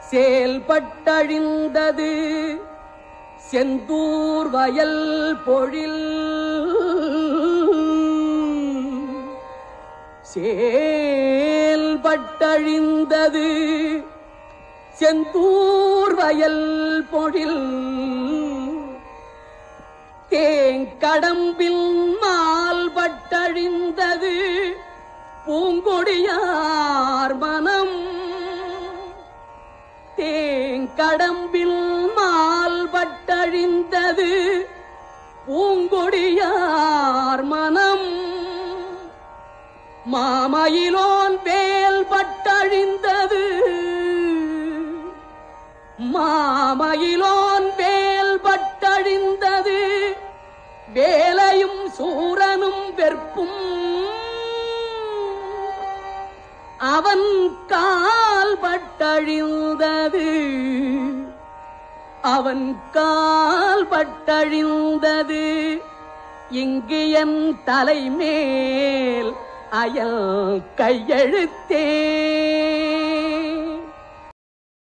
செயல்பட்டழிந்தது செந்தூர் வயல் பொழில் செயல்பட்டழிந்தது செந்தூர் வயல் பொழில் தேங்கடம்பில் மால்பட்டழிந்தது பூங்கொடியார் மனம் தேங்கடம்பில் மால்பட்டழிந்தது பூங்கொடியார் மனம் மாமயிலோன் வேல் பட்டழிந்தது மாமயிலோன் வேல் பட்டழிந்தது வேலையும் சூரனும் வெற்பும் அவன் கால் பட்டழிந்தது அவன் கால் பட்டழிந்தது இங்கு என் தலைமேல் அயல் கையெழுத்தே